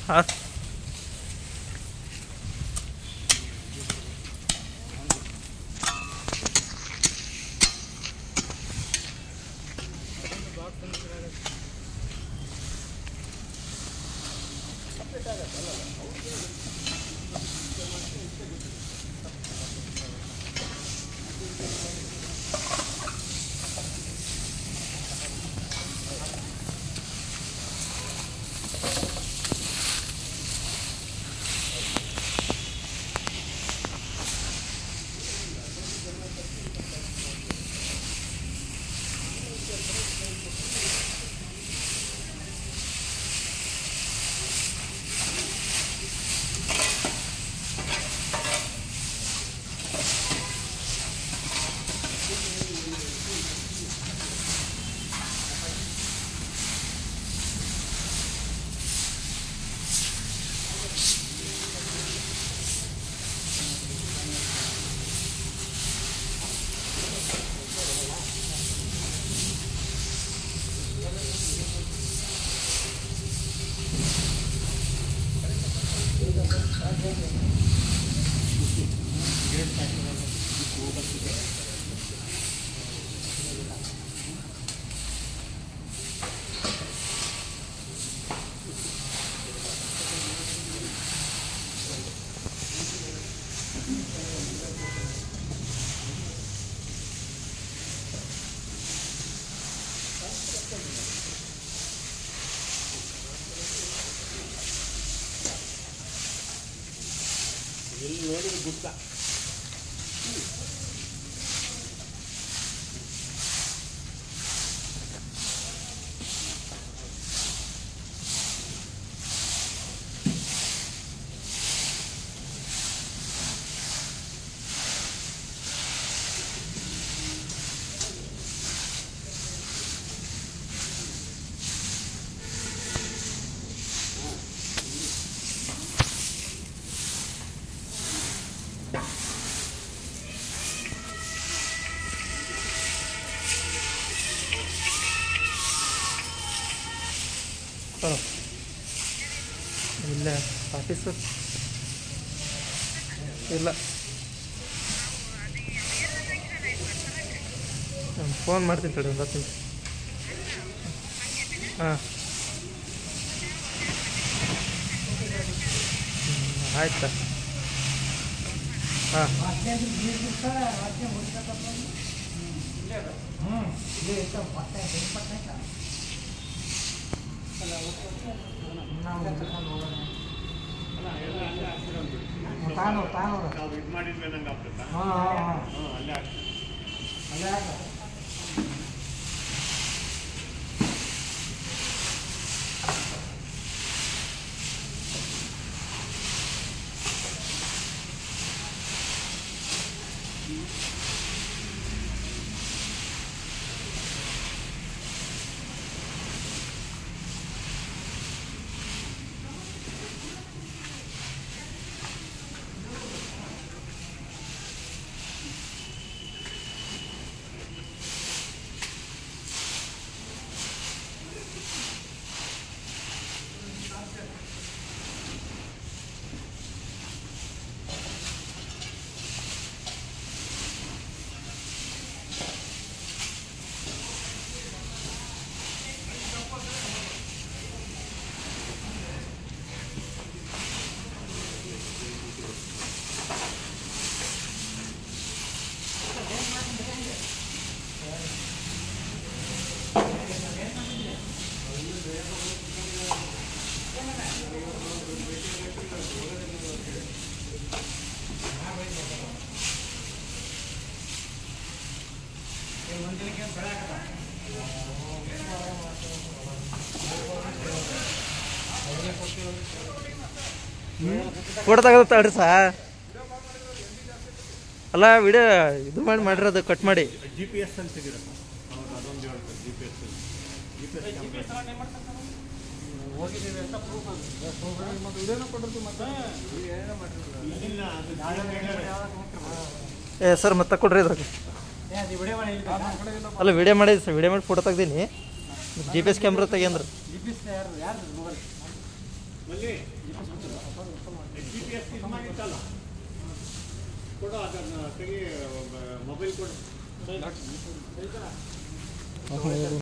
ಹಾಂ ಹಲೋ ಇಲ್ಲ ಆಫೀಸು ಇಲ್ಲ ಫೋನ್ ಮಾಡ್ತೀನಿ ತಡಿ ಒಂದು ಹತ್ತು ನಿಮಿಷ ಹಾಂ ಆಯ್ತು ಹಾಂ ತಾನೂರು ತಾನೂರು ನಾವು ಇದು ಮಾಡಿದ್ಮೇಲೆ ನಂಗೆ ಆಗ್ತದಾ ಹಾಂ ಹಾಂ ಹಾಂ ಹಾಂ ಅಲ್ಲೇ ಆಗ್ತದೆ ಅಲ್ಲೇ ಹಾಕು. ಫೋಟೋ ತೆಗೆದು ತಡ್ರಿ ಸಾ ಅಲ್ಲ ವಿಡಿಯೋ ಇದು ಮಾಡಿ ಮಾಡಿರೋದು ಕಟ್ ಮಾಡಿ ಜಿ ಪಿ ಎಸ್ ಅಂತಿದ್ದೀರ ಹೌದು ಅದೊಂದು ಹೇಳ್ತಾರೆ G P S G P S ಹೋಗಿದ್ದೀವಿ ಅಂತ ಪ್ರೂಫ್ ಅದು ಮತ್ತೆ ವಿಡಿಯೋನ ಕೊಟ್ಟಿರ್ತೀವಿ ಮತ್ತೆ ಇಲ್ಲ ಅದು ಏ ಸರ್ ಮತ್ತೆ ಕೊಡ್ರಿ ಇದ್ರಾಗ ಏ ಅದು ವಿಡಿಯೋ ಮಾಡಿ ಇಲ್ಲಿ ನಮ್ಮ ಕಡೆ ಇಲ್ಲ ಅಲ್ಲ ವಿಡಿಯೋ ಮಾಡಿದ್ರಿ ಸರ್ ವಿಡಿಯೋ ಮಾಡಿ ಫೋಟೋ ತೆಗ್ದೀನಿ ಜಿ ಪಿ ಎಸ್ ಕ್ಯಾಮ್ರಾ ತೆಗಿಯಂದ್ರೆ ಜಿ ಪಿ ಎಸ್ ಯಾರು ಯಾರು ಮೊಬೈಲ್ ಮಲ್ಲಿ ಜಿ ಪಿ ಎಸ್ ಇದು ಮಾಡಿತ್ತಲ್ಲ ಕೊಡು ಅದನ್ನು ತೆಗಿ ಮೊಬೈಲ್ ಕೊಡು